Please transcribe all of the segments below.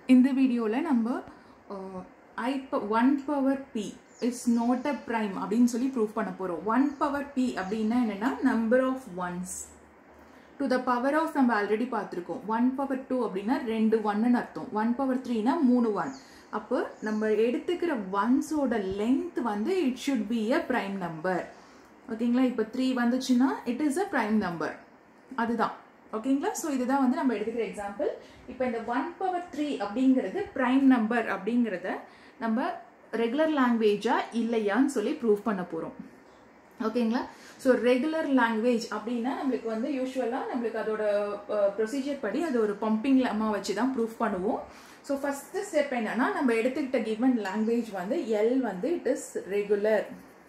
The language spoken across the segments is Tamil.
இந்த வீடியோவில் நம்ம i one power p is not a prime அப்படின்னு சொல்லி ப்ரூவ் பண்ண போகிறோம் ஒன் பவர் பி அப்படின்னா என்னென்னா number of ones to the power of நம்ம ஆல்ரெடி பார்த்துருக்கோம் ஒன் பவர் டூ அப்படின்னா ரெண்டு ஒன்னுன்னு அர்த்தம் ஒன் பவர் த்ரீனா மூணு ஒன் அப்போ நம்ம எடுத்துக்கிற ஒன்ஸோட லென்த் வந்து it should be a prime number ஓகேங்களா இப்போ த்ரீ வந்துச்சுன்னா it is a prime number அதுதான் ஓகேங்களா ஸோ இதுதான் வந்து நம்ம எடுத்துக்கிற எக்ஸாம்பிள் இப்போ இந்த ஒன் பவர் த்ரீ அப்படிங்கிறது ப்ரைம் நம்பர் அப்படிங்கிறத நம்ம ரெகுலர் லாங்குவேஜா இல்லையான்னு சொல்லி ப்ரூவ் பண்ண போகிறோம் ஓகேங்களா ஸோ ரெகுலர் லாங்குவேஜ் அப்படின்னா நம்மளுக்கு வந்து யூஸ்வலாக நம்மளுக்கு அதோட ப்ரொசீஜர் படி அது ஒரு பம்பிங் லம்மா வச்சு தான் ப்ரூவ் பண்ணுவோம் ஸோ ஃபஸ்ட்டு ஸ்டெப் என்னன்னா நம்ம எடுத்துக்கிட்ட கிவன் லாங்குவேஜ் வந்து எல் வந்து இட் இஸ் ரெகுலர்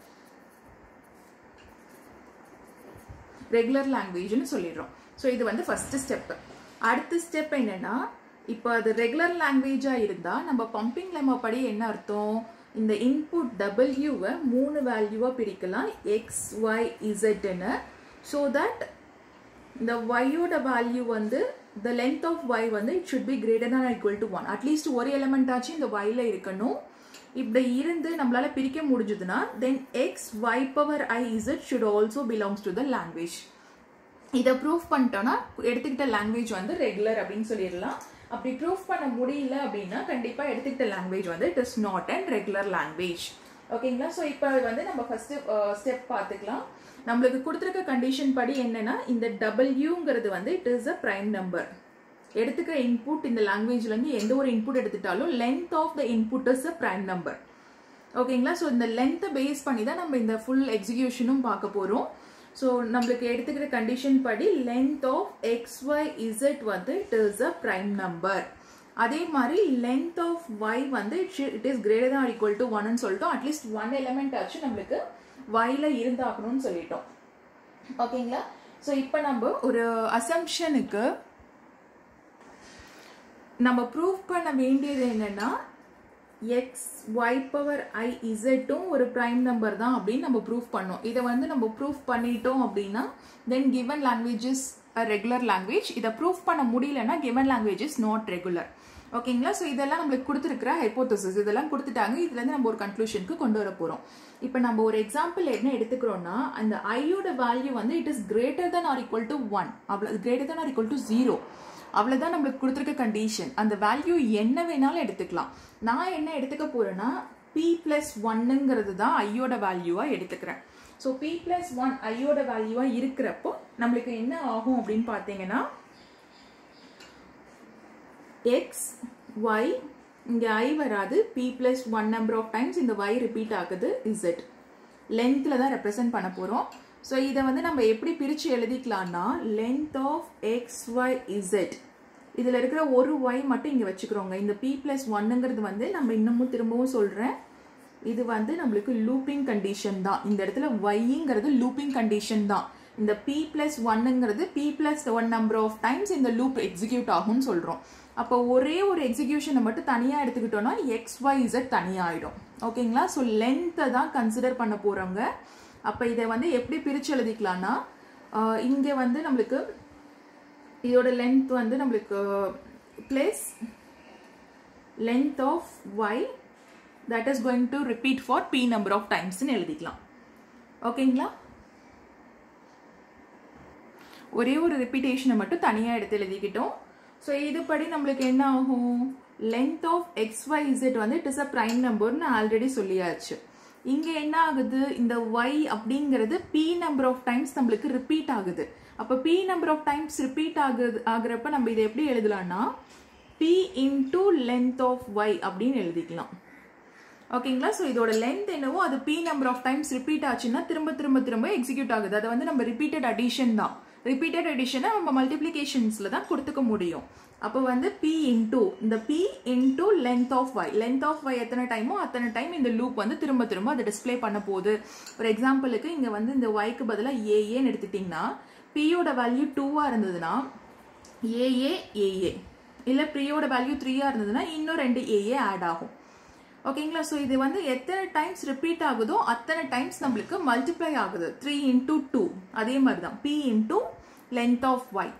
ரெகுலர் லாங்குவேஜ்னு சொல்லிடுறோம் ஸோ இது வந்து ஃபர்ஸ்ட் ஸ்டெப் அடுத்த ஸ்டெப் என்னன்னா இப்போ அது ரெகுலர் லாங்குவேஜாக இருந்தால் நம்ம பம்பிங் லெமா படி என்ன அர்த்தம் இந்த இன்புட் டபிள்யூவை மூணு வேல்யூவாக பிரிக்கலாம் எக்ஸ் ஒய் இசட்னு ஸோ தட் இந்த ஒய்யோட வேல்யூ வந்து த லென்த் ஆஃப் ஒய் வந்து it should B greater than equal to one at least ஒரு எலமெண்ட் ஆச்சு இந்த ஒய்ல இருக்கணும் இப்படி இருந்து நம்மளால பிரிக்க முடிஞ்சதுன்னா தென் X y power I Z should also belongs to the language இதை ப்ரூவ் பண்ணிட்டோம்னா எடுத்துக்கிட்ட லாங்குவேஜ் வந்து ரெகுலர் அப்படின்னு சொல்லிடலாம் அப்படி ப்ரூவ் பண்ண முடியல அப்படின்னா கண்டிப்பாக எடுத்துக்கிட்ட லாங்குவேஜ் வந்து it is not and regular language ஓகேங்களா ஸோ இப்போ வந்து நம்ம ஃபர்ஸ்ட் ஸ்டெப் பார்த்துக்கலாம் நம்மளுக்கு கொடுத்துருக்க கண்டிஷன் படி என்னன்னா இந்த டபிள்யூங்கிறது வந்து it is a prime number எடுத்துக்கிற இன்புட் இந்த லாங்குவேஜ்லேருந்து எந்த ஒரு இன்புட் எடுத்துட்டாலும் length of the input is a prime number ஓகேங்களா ஸோ இந்த லென்த்தை பேஸ் பண்ணி தான் நம்ம இந்த ஃபுல் எக்ஸிக்யூஷனும் பார்க்க போகிறோம் ஸோ நம்மளுக்கு எடுத்துக்கிற கண்டிஷன் படி length of x y z வந்து it is a prime number அதே மாதிரி லென்த் ஆஃப் ஒய் வந்து it it is greater than equal to ஒன்னு சொல்லிட்டோம் அட்லீஸ்ட் ஒன் எலமெண்ட் ஆச்சு நம்மளுக்கு ஒய்ல இருந்தாகணும்னு சொல்லிட்டோம் ஓகேங்களா ஸோ இப்போ நம்ம ஒரு அசம்ஷனுக்கு நம்ம ப்ரூவ் பண்ண வேண்டியது என்னன்னா எக்ஸ் ஒய் பவர் ஐ இசட்டும் ஒரு ப்ரைம் நம்பர் தான் அப்படின்னு நம்ம ப்ரூவ் பண்ணோம் இதை வந்து நம்ம ப்ரூவ் பண்ணிட்டோம் அப்படின்னா then given language is a regular language இதை ப்ரூவ் பண்ண முடியலன்னா given language is not regular ஓகேங்களா ஸோ இதெல்லாம் நம்மளுக்கு கொடுத்துருக்குற ஹைப்போத்தசிஸ் இதெல்லாம் கொடுத்துட்டாங்க இதுலேருந்து நம்ம ஒரு கன்க்ளூஷனுக்கு கொண்டு வர போகிறோம் இப்போ நம்ம ஒரு எக்ஸாம்பிள் என்ன எடுத்துக்கிறோம்னா அந்த ஐயோட வேல்யூ வந்து it is greater than or equal to one அவ்வளோ greater than or equal to zero அவ்வளோதான் நம்மளுக்கு கொடுத்துருக்க கண்டிஷன் அந்த வேல்யூ என்ன வேணாலும் எடுத்துக்கலாம் நான் என்ன எடுத்துக்க போறேன்னா பி பிளஸ் ஒன்னுங்கிறது தான் ஐயோட வேல்யூவாக எடுத்துக்கிறேன் ஸோ பி பிளஸ் ஒன் ஐயோட வேல்யூவாக இருக்கிறப்போ நம்மளுக்கு என்ன ஆகும் அப்படின்னு பார்த்தீங்கன்னா எக்ஸ் ஒய் இங்கே ஐ வராது p plus one number of times இந்த ஒய் ரிப்பீட் ஆகுது இசட் லென்த்தில் தான் ரெப்ரசன்ட் பண்ண போகிறோம் ஸோ இதை வந்து நம்ம எப்படி பிரித்து எழுதிக்கலாம்னா length of x y z இதில் இருக்கிற ஒரு ஒய் மட்டும் இங்கே வச்சுக்கிறோங்க இந்த பி பிளஸ் ஒன்னுங்கிறது வந்து நம்ம இன்னமும் திரும்பவும் சொல்கிறேன் இது வந்து நம்மளுக்கு லூப்பிங் கண்டிஷன் தான் இந்த இடத்துல ஒய்ங்கிறது லூப்பிங் கண்டிஷன் தான் இந்த பி பிளஸ் ஒன்னுங்கிறது p plus one number of times இந்த லூப் எக்ஸிக்யூட் ஆகும்னு சொல்கிறோம் அப்போ ஒரே ஒரு எக்ஸிக்யூஷனை மட்டும் தனியாக எடுத்துக்கிட்டோம்னா எக்ஸ் ஒய் இசட் தனியாக ஆகிடும் ஓகேங்களா ஸோ லென்த்தை தான் கன்சிடர் பண்ண போகிறவங்க அப்போ இதை வந்து எப்படி பிரித்து எழுதிக்கலாம்னா இங்கே வந்து நம்மளுக்கு இதோட லென்த் வந்து நம்மளுக்கு place length of y that is going to repeat for p number of டைம்ஸ்னு எழுதிக்கலாம் ஓகேங்களா ஒரே ஒரு ரிப்பீட்டேஷனை மட்டும் தனியாக எடுத்து எழுதிக்கிட்டோம் ஸோ இதுபடி நம்மளுக்கு என்ன ஆகும் length of x y z வந்து இட் இஸ் அ ப்ரைம் நம்பர்னு ஆல்ரெடி சொல்லியாச்சு இங்கே என்ன ஆகுது இந்த ஒய் அப்படிங்கிறது பி நம்பர் ஆஃப் டைம்ஸ் நம்மளுக்கு ரிப்பீட் ஆகுது அப்போ p number of times repeat ஆகுது ஆகுறப்ப நம்ம இதை எப்படி எழுதலாம்னா p into length of y அப்படின்னு எழுதிக்கலாம் ஓகேங்களா ஸோ இதோட லென்த் என்னவோ அது p number of times repeat ஆச்சுன்னா திரும்ப திரும்ப திரும்ப எக்ஸிக்யூட் ஆகுது அதை வந்து நம்ம ரிப்பீட்டட் அடிஷன் தான் ரிப்பீட்டட் அடிஷனை நம்ம மல்டிப்ளிகேஷன்ஸில் தான் கொடுத்துக்க முடியும் அப்போ வந்து பி இன்டூ இந்த p into length of y length of y எத்தனை டைமோ அத்தனை டைம் இந்த லூப் வந்து திரும்ப திரும்ப அதை டிஸ்பிளே பண்ண போகுது ஒரு எக்ஸாம்பிளுக்கு இங்கே வந்து இந்த ஒய்க்கு பதிலாக ஏஏன்னு எடுத்துட்டிங்கன்னா பியோட வேல்யூ டூவாக இருந்ததுன்னா ஏஏ ஏஏ இல்லை பிரியோட வேல்யூ த்ரீயாக இருந்ததுன்னா இன்னும் ரெண்டு ஏஏ ஆட் ஆகும் ஓகேங்களா ஸோ இது வந்து எத்தனை டைம்ஸ் ரிப்பீட் ஆகுதோ அத்தனை டைம்ஸ் நம்மளுக்கு மல்டிப்ளை ஆகுது த்ரீ இன்டூ டூ அதே மாதிரி தான் p into length of y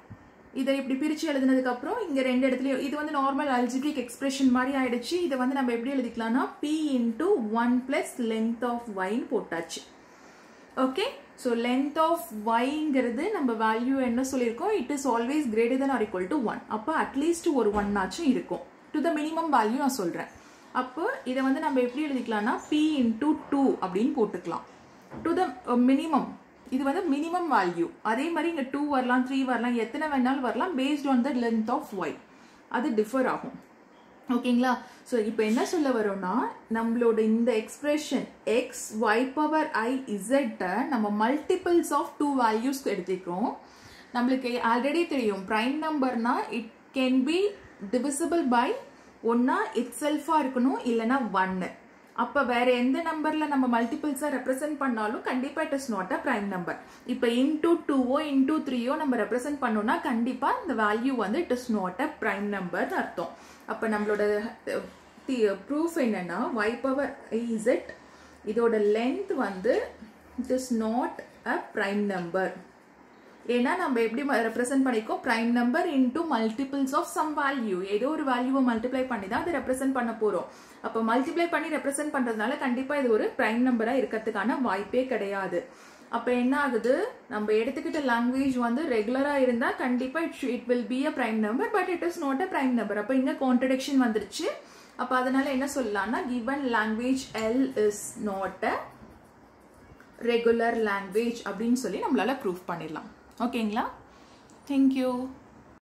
இதை இப்படி பிரித்து எழுதுனதுக்கு அப்புறம் இங்கே ரெண்டு இடத்துலையும் இது வந்து நார்மல் அல்ஜிபிக் எக்ஸ்பிரஷன் மாதிரி ஆயிடுச்சு இதை வந்து நம்ம எப்படி எழுதிக்கலாம்னா B into one plus length of ஒய்ன்னு போட்டாச்சு ஓகே ஸோ லென்த் ஆஃப் ஒய்ங்கிறது நம்ம வேல்யூ என்ன சொல்லியிருக்கோம் it is always greater than R equal to one அப்போ அட்லீஸ்ட் ஒரு ஒன் ஆச்சும் இருக்கும் டு த மினிமம் வேல்யூ நான் சொல்கிறேன் அப்போ இதை வந்து நம்ம எப்படி எழுதிக்கலாம்னா பி இன்டூ டூ அப்படின்னு போட்டுக்கலாம் டு த மினிமம் இது வந்து மினிமம் வேல்யூ அதே மாதிரி இங்கே டூ வரலாம் த்ரீ வரலாம் எத்தனை வேணாலும் வரலாம் based on the length of y அது டிஃபர் ஆகும் ஓகேங்களா ஸோ இப்போ என்ன சொல்ல வரோம்னா நம்மளோட இந்த expression x y power i இசட்டை நம்ம மல்டிபிள்ஸ் ஆஃப் டூ வேல்யூஸ் எடுத்துக்கிறோம் நம்மளுக்கு ஆல்ரெடி தெரியும் ப்ரைம் நம்பர்னா it can be divisible by ஒன்னா இட் செல்ஃபாக இருக்கணும் இல்லைன்னா ஒன்னு அப்போ வேற எந்த நம்பர்ல நம்ம மல்டிபிள்ஸை ரெப்ரசென்ட் பண்ணாலும் கண்டிப்பாக it is not a prime number இப்போ இன்டூ டூவோ இன்டூ த்ரீயோ நம்ம ரெப்ரசென்ட் பண்ணோம்னா கண்டிப்பாக இந்த வேல்யூ வந்து it is not a prime நம்பர்னு அர்த்தம் அப்போ நம்மளோட ப்ரூஃப் என்னன்னா ஒய் பவர் இசட் இதோட லென்த் வந்து it is not a prime number ஏன்னா நம்ம எப்படி ரெப்ரசென்ட் பண்ணிக்கோம் prime number into multiples of some value ஏதோ ஒரு வேல்யூவை மல்டிப்ளை பண்ணி தான் அதை ரெப்ரசென்ட் பண்ண போகிறோம் அப்போ மல்டிப்ளை பண்ணி ரெப்ரசென்ட் பண்ணுறதுனால கண்டிப்பாக இது ஒரு ப்ரைம் நம்பராக இருக்கிறதுக்கான வாய்ப்பே கிடையாது அப்போ என்ன ஆகுது நம்ம எடுத்துக்கிட்ட லாங்குவேஜ் வந்து ரெகுலராக இருந்தால் கண்டிப்பாக it it will be a prime number but it is not a prime number அப்போ இங்கே கான்ட்ரடிக்ஷன் வந்துருச்சு அப்போ அதனால என்ன சொல்லலாம்னா given language L is not a regular language அப்படின்னு சொல்லி நம்மளால ப்ரூஃப் பண்ணிடலாம் ஓகேங்களா தேங்க்யூ